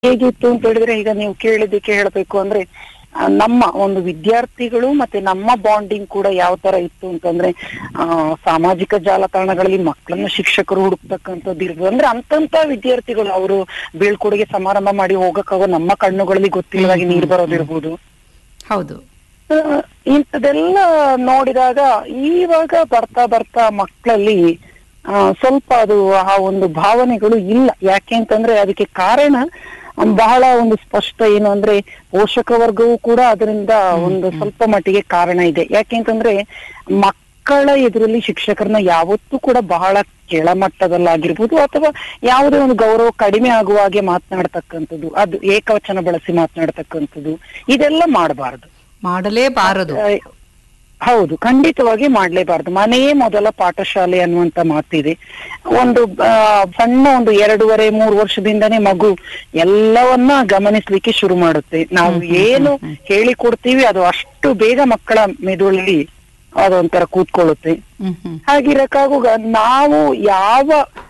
ಹೇಗಿತ್ತು ಅಂತ ಹೇಳಿದ್ರೆ ಈಗ ನೀವು ಕೇಳಿದ್ದಕ್ಕೆ ಹೇಳ್ಬೇಕು ಅಂದ್ರೆ ಆ, ನಮ್ಮ ಒಂದು ವಿದ್ಯಾರ್ಥಿಗಳು ಮತ್ತೆ ನಮ್ಮ ಬಾಂಡಿಂಗ್ ಕೂಡ ಯಾವ ತರ ಇತ್ತು ಅಂತಂದ್ರೆ ಆ ಸಾಮಾಜಿಕ ಜಾಲತಾಣಗಳಲ್ಲಿ ಮಕ್ಕಳನ್ನ ಶಿಕ್ಷಕರು ಹುಡುಕ್ತಕ್ಕಂಥದ್ದು ಇರ್ಬೋದು ಅಂದ್ರೆ ಅಂತಂತ ವಿದ್ಯಾರ್ಥಿಗಳು ಅವರು ಬೀಳ್ಕೊಡುಗೆ ಸಮಾರಂಭ ಮಾಡಿ ಹೋಗಕ್ಕಾಗೋ ನಮ್ಮ ಕಣ್ಣುಗಳಲ್ಲಿ ಗೊತ್ತಿಲ್ಲದಾಗಿ ನೀರು ಬರೋದಿರ್ಬೋದು ಹೌದು ಆ, ಇಂಥದೆಲ್ಲ ನೋಡಿದಾಗ ಇವಾಗ ಬರ್ತಾ ಬರ್ತಾ ಮಕ್ಕಳಲ್ಲಿ ಆ, ಸ್ವಲ್ಪ ಅದು ಆ ಒಂದು ಭಾವನೆಗಳು ಇಲ್ಲ ಯಾಕೆ ಅಂತಂದ್ರೆ ಅದಕ್ಕೆ ಕಾರಣ ಬಹಳ ಒಂದು ಸ್ಪಷ್ಟ ಏನು ಅಂದ್ರೆ ಪೋಷಕ ವರ್ಗವೂ ಕೂಡ ಅದರಿಂದ ಒಂದು ಸ್ವಲ್ಪ ಮಟ್ಟಿಗೆ ಕಾರಣ ಇದೆ ಯಾಕೆ ಅಂತಂದ್ರೆ ಮಕ್ಕಳ ಎದುರಲ್ಲಿ ಶಿಕ್ಷಕರನ್ನ ಯಾವತ್ತೂ ಕೂಡ ಬಹಳ ಕೆಳಮಟ್ಟದಲ್ಲಾಗಿರ್ಬೋದು ಅಥವಾ ಯಾವುದೇ ಒಂದು ಗೌರವ ಕಡಿಮೆ ಆಗುವ ಹಾಗೆ ಮಾತನಾಡ್ತಕ್ಕಂಥದ್ದು ಅದು ಏಕವಚನ ಬಳಸಿ ಮಾತನಾಡ್ತಕ್ಕಂಥದ್ದು ಇದೆಲ್ಲ ಮಾಡಬಾರದು ಮಾಡಲೇಬಾರದು ಹೌದು ಖಂಡಿತವಾಗಿ ಮಾಡ್ಲೇಬಾರ್ದು ಮನೆಯೇ ಮೊದಲ ಪಾಠಶಾಲೆ ಅನ್ನುವಂತ ಮಾತಿದೆ ಒಂದು ಆ, ಸಣ್ಣ ಒಂದು ಎರಡೂವರೆ ಮೂರು ವರ್ಷದಿಂದನೇ ಮಗು ಎಲ್ಲವನ್ನ ಗಮನಿಸ್ಲಿಕ್ಕೆ ಶುರು ಮಾಡುತ್ತೆ ನಾವು ಏನು ಹೇಳಿ ಕೊಡ್ತೀವಿ ಅದು ಅಷ್ಟು ಬೇಗ ಮಕ್ಕಳ ಮೆದುಳಲ್ಲಿ ಅದೊಂಥರ ಕೂತ್ಕೊಳ್ಳುತ್ತೆ ಹ್ಮ್ ಹ್ಮ್ ಹಾಗಿರಕ್ಕಾಗುವಾಗ ನಾವು ಯಾವ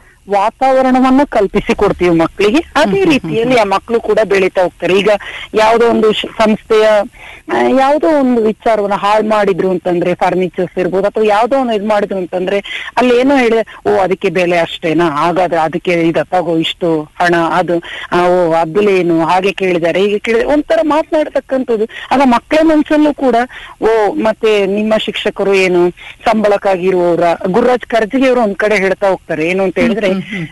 ವಾತಾವರಣವನ್ನ ಕಲ್ಪಿಸಿ ಕೊಡ್ತೀವಿ ಮಕ್ಕಳಿಗೆ ಅದೇ ರೀತಿಯಲ್ಲಿ ಆ ಮಕ್ಕಳು ಕೂಡ ಬೆಳೀತಾ ಹೋಗ್ತಾರೆ ಈಗ ಯಾವುದೋ ಒಂದು ಶ- ಸಂಸ್ಥೆಯ ಆ, ಯಾವುದೋ ಒಂದು ವಿಚಾರವನ್ನ ಹಾಳು ಮಾಡಿದ್ರು ಅಂತಂದ್ರೆ ಫರ್ನಿಚರ್ಸ್ ಇರ್ಬೋದು ಅಥವಾ ಯಾವುದೋ ಒಂದು ಇದ್ ಮಾಡಿದ್ರು ಅಂತಂದ್ರೆ ಅಲ್ಲಿ ಏನೋ ಹೇಳಿದ್ರೆ ಓ ಅದಕ್ಕೆ ಬೆಲೆ ಅಷ್ಟೇನಾ ಹಾಗಾದ್ರೆ ಅದಕ್ಕೆ ಇದ ತಗೋ ಇಷ್ಟು ಹಣ ಅದು ಆ, ಓ ಅದ್ಲೇನು ಹಾಗೆ ಕೇಳಿದ್ದಾರೆ ಹೀಗೆ ಕೇಳಿದ್ರೆ ಒಂಥರ ಮಾತನಾಡ್ತಕ್ಕಂಥದ್ದು ಆಗ ಮಕ್ಕಳ ಮನ್ಸಲ್ಲೂ ಕೂಡ ಓ ಮತ್ತೆ ನಿಮ್ಮ ಶಿಕ್ಷಕರು ಏನು ಸಂಬಳಕ್ಕಾಗಿರುವವರ ಗುರುರಾಜ್ ಕರ್ಜಿಗೆ ಅವರು ಒಂದ್ ಕಡೆ ಹೇಳ್ತಾ ಹೋಗ್ತಾರೆ ಏನು ಅಂತ ಹೇಳಿದ್ರೆ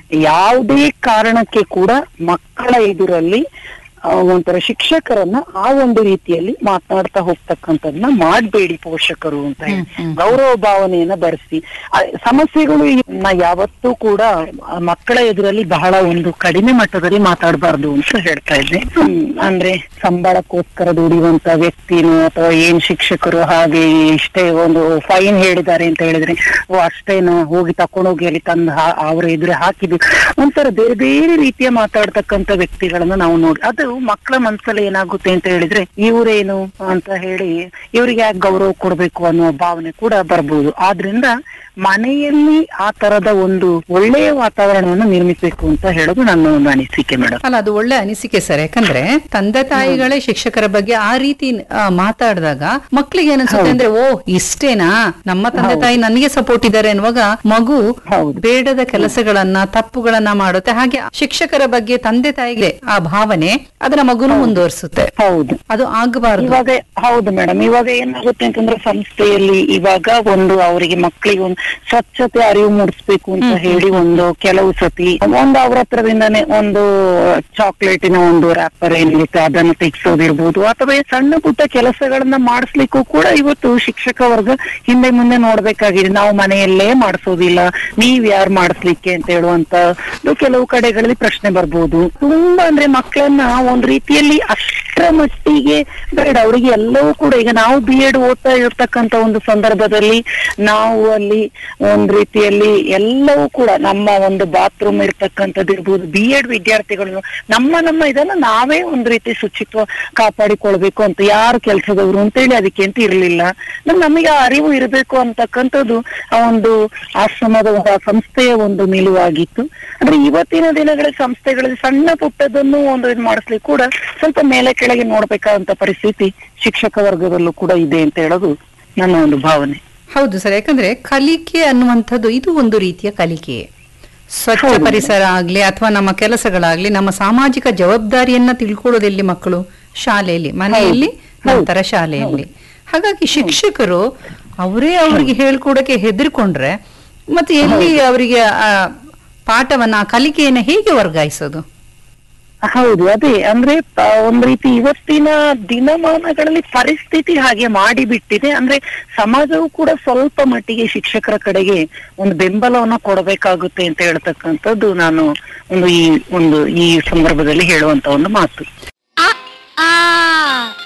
ಯಾವುದೇ ಕಾರಣಕ್ಕೆ ಕೂಡ ಮಕ್ಕಳ ಎದುರಲ್ಲಿ ಆ, ಒಂಥರ ಶಿಕ್ಷಕರನ್ನ ಆ ಒಂದು ರೀತಿಯಲ್ಲಿ ಮಾತನಾಡ್ತಾ ಹೋಗ್ತಕ್ಕಂಥದ್ದನ್ನ ಮಾಡ್ಬೇಡಿ ಪೋಷಕರು ಅಂತ ಹೇಳಿ ಗೌರವ ಭಾವನೆಯನ್ನ ಬರೆಸಿ ಸಮಸ್ಯೆಗಳು ಇನ್ನ ಯಾವತ್ತೂ ಕೂಡ ಆ ಮಕ್ಕಳ ಎದುರಲ್ಲಿ ಬಹಳ ಒಂದು ಕಡಿಮೆ ಮಟ್ಟದಲ್ಲಿ ಮಾತಾಡಬಾರ್ದು ಅಂತ ಹೇಳ್ತಾ ಇದ್ದೆ ಹ್ಮ್, ಅಂದ್ರೆ ಸಂಬಳಕ್ಕೋಸ್ಕರ ದುಡಿಯುವಂತ ವ್ಯಕ್ತಿನೋ ಅಥವಾ ಏನ್ ಶಿಕ್ಷಕರು ಹಾಗೆ ಇಷ್ಟೇ ಒಂದು ಫೈನ್ ಹೇಳಿದ್ದಾರೆ ಅಂತ ಹೇಳಿದ್ರೆ ಓ ಅಷ್ಟೇನೋ ಹೋಗಿ ತಕೊಂಡೋಗಿ ಅಲ್ಲಿ ತಂದು ಹಾ- ಅವರ ಎದುರು ಹಾಕಿದ್ದು ಒಂಥರ ಬೇರೆ ಬೇರೆ ರೀತಿಯ ಮಾತಾಡ್ತಕ್ಕಂತ ವ್ಯಕ್ತಿಗಳನ್ನ ನಾವು ನೋಡಿ ಅದು ಮಕ್ಕಳ ಮನ್ಸಲ್ಲಿ ಏನಾಗುತ್ತೆ ಅಂತ ಹೇಳಿದ್ರೆ ಇವ್ರೇನು ಅಂತ ಹೇಳಿ ಇವ್ರಿಗೆ ಯಾಕೆ ಗೌರವ ಕೊಡ್ಬೇಕು ಅನ್ನೋ ಭಾವನೆ ಕೂಡ ಬರ್ಬೋದು ಆದ್ರಿಂದ ಮನೆಯಲ್ಲಿ ಆ ತರದ ಒಂದು ಒಳ್ಳೆಯ ವಾತಾವರಣವನ್ನು ನಿರ್ಮಿಸಬೇಕು ಅಂತ ಹೇಳೋದು ನನ್ನ ಒಂದು ಅನಿಸಿಕೆ ಮೇಡಮ್ ಅಲ್ಲ ಅದು ಒಳ್ಳೆ ಅನಿಸಿಕೆ ಸರ್ ಯಾಕಂದ್ರೆ ತಂದೆ ತಾಯಿಗಳೇ ಶಿಕ್ಷಕರ ಬಗ್ಗೆ ಆ ರೀತಿ ಆ, ಮಾತಾಡಿದಾಗ ಮಕ್ಳಿಗೆ ಏನನ್ಸುತ್ತೆ ಅಂದ್ರೆ ಓ ಇಷ್ಟೇನಾ ನಮ್ಮ ತಂದೆ ತಾಯಿ ನನಗೆ ಸಪೋರ್ಟ್ ಇದ್ದಾರೆ ಅನ್ನುವಾಗ ಮಗು ಹೌದು. ಬೇಡದ ಕೆಲಸಗಳನ್ನ ತಪ್ಪುಗಳನ್ನ ಮಾಡುತ್ತೆ ಹಾಗೆ ಶಿಕ್ಷಕರ ಬಗ್ಗೆ ತಂದೆ ತಾಯಿಗೆ ಆ ಭಾವನೆ ಅದನ್ನ ಮಗುನು ಮುಂದುವರಿಸುತ್ತೆ ಹೌದು ಅದು ಆಗಬಾರದು ಇವಾಗ ಹೌದು ಮೇಡಮ್ ಇವಾಗ ಏನಾಗುತ್ತೆ ಅಂತಂದ್ರೆ ಸಂಸ್ಥೆಯಲ್ಲಿ ಇವಾಗ ಒಂದು ಅವರಿಗೆ ಮಕ್ಕಳಿಗೆ ಒಂದು ಸ್ವಚ್ಛತೆ ಅರಿವು ಮೂಡಿಸ್ಬೇಕು ಅಂತ ಹೇಳಿ ಒಂದು ಕೆಲವು ಸತಿ ಒಂದು ಅವ್ರ ಹತ್ರದಿಂದಾನೆ ಒಂದು ಚಾಕ್ಲೇಟಿನ ಒಂದು ರ್ಯಾಪರ್ ಏನಿರುತ್ತೆ ಅದನ್ನು ತೆಗ್ಸೋದಿರ್ಬೋದು ಅಥವಾ ಈ ಸಣ್ಣ ಪುಟ್ಟ ಕೆಲಸಗಳನ್ನ ಮಾಡಿಸ್ಲಿಕ್ಕೂ ಕೂಡ ಇವತ್ತು ಶಿಕ್ಷಕ ವರ್ಗ ಹಿಂದೆ ಮುಂದೆ ನೋಡ್ಬೇಕಾಗಿದೆ ನಾವು ಮನೆಯಲ್ಲೇ ಮಾಡಿಸೋದಿಲ್ಲ ನೀವ್ ಯಾರು ಮಾಡಿಸ್ಲಿಕ್ಕೆ ಅಂತ ಹೇಳುವಂತ ಕೆಲವು ಕಡೆಗಳಲ್ಲಿ ಪ್ರಶ್ನೆ ಬರ್ಬೋದು ತುಂಬಾ ಅಂದ್ರೆ ಮಕ್ಕಳನ್ನ ಒಂದ್ ರೀತಿಯಲ್ಲಿ ಅಷ್ಟರ ಮಟ್ಟಿಗೆ ಬೇಡ ಅವರಿಗೆ ಎಲ್ಲವೂ ಕೂಡ ಈಗ ನಾವು ಬಿ ಎಡ್ ಓದ್ತಾ ಇರ್ತಕ್ಕಂತ ಒಂದು ಸಂದರ್ಭದಲ್ಲಿ ನಾವು ಅಲ್ಲಿ ಒಂದ್ ರೀತಿಯಲ್ಲಿ ಎಲ್ಲವೂ ಕೂಡ ನಮ್ಮ ಒಂದು ಬಾತ್ರೂಮ್ ಇರ್ತಕ್ಕಂಥದ್ದು ಇರ್ಬೋದು ಬಿ ಎಡ್ ವಿದ್ಯಾರ್ಥಿಗಳು ನಮ್ಮ ನಮ್ಮ ಇದನ್ನ ನಾವೇ ಒಂದ್ ರೀತಿ ಶುಚಿತ್ವ ಕಾಪಾಡಿಕೊಳ್ಬೇಕು ಅಂತ ಯಾರು ಕೆಲಸದವರು ಅಂತೇಳಿ ಅದಕ್ಕೆ ಅಂತ ಇರ್ಲಿಲ್ಲ ನಮ್ ನಮಗೆ ಆ ಅರಿವು ಇರಬೇಕು ಅಂತಕ್ಕಂಥದ್ದು ಆ ಒಂದು ಆಶ್ರಮದ ಒಂದು ಆ ಸಂಸ್ಥೆಯ ಒಂದು ನಿಲುವಾಗಿತ್ತು ಅಂದ್ರೆ ಇವತ್ತಿನ ದಿನಗಳ ಸಂಸ್ಥೆಗಳಲ್ಲಿ ಸಣ್ಣ ಪುಟ್ಟದನ್ನು ಒಂದು ಇದು ಮಾಡಿಸ್ಲಿಕ್ಕೆ ಕೂಡ ಸ್ವಲ್ಪ ಮೇಲೆ ಕೆಳಗೆ ನೋಡ್ಬೇಕಾದಂತ ಪರಿಸ್ಥಿತಿ ಶಿಕ್ಷಕ ವರ್ಗದಲ್ಲೂ ಕೂಡ ಇದೆ ಅಂತ ಹೇಳೋದು ನನ್ನ ಒಂದು ಭಾವನೆ ಹೌದು ಸರ್ ಯಾಕಂದ್ರೆ ಕಲಿಕೆ ಅನ್ನುವಂಥದ್ದು ಇದು ಒಂದು ರೀತಿಯ ಕಲಿಕೆ ಸ್ವಚ್ಛ ಹೌದು. ಪರಿಸರ ಆಗ್ಲಿ ಅಥವಾ ನಮ್ಮ ಕೆಲಸಗಳಾಗ್ಲಿ ನಮ್ಮ ಸಾಮಾಜಿಕ ಜವಾಬ್ದಾರಿಯನ್ನ ತಿಳ್ಕೊಳ್ಳೋದೆಲ್ಲಿ ಮಕ್ಕಳು ಶಾಲೆಯಲ್ಲಿ ಮನೆಯಲ್ಲಿ ನಂತರ ಶಾಲೆಯಲ್ಲಿ ಹಾಗಾಗಿ ಶಿಕ್ಷಕರು ಅವರೇ ಅವರಿಗೆ ಹೇಳ್ಕೊಡಕ್ಕೆ ಹೆದರ್ಕೊಂಡ್ರೆ ಮತ್ತೆ ಎಲ್ಲಿ ಅವರಿಗೆ ಆ ಪಾಠವನ್ನ ಆ ಕಲಿಕೆಯನ್ನ ಹೇಗೆ ವರ್ಗಾಯಿಸೋದು ಹೌದು ಅದೇ ಅಂದ್ರೆ ಪ- ಒಂದ್ ರೀತಿ ಇವತ್ತಿನ ದಿನಮಾನಗಳಲ್ಲಿ ಪರಿಸ್ಥಿತಿ ಹಾಗೆ ಮಾಡಿಬಿಟ್ಟಿದೆ ಅಂದ್ರೆ ಸಮಾಜವು ಕೂಡ ಸ್ವಲ್ಪ ಮಟ್ಟಿಗೆ ಶಿಕ್ಷಕರ ಕಡೆಗೆ ಒಂದು ಬೆಂಬಲವನ್ನ ಕೊಡಬೇಕಾಗುತ್ತೆ ಅಂತ ಹೇಳ್ತಕ್ಕಂಥದ್ದು ನಾನು ಒಂದು ಈ ಒಂದು ಈ ಸಂದರ್ಭದಲ್ಲಿ ಹೇಳುವಂತ ಒಂದು ಮಾತು ಆ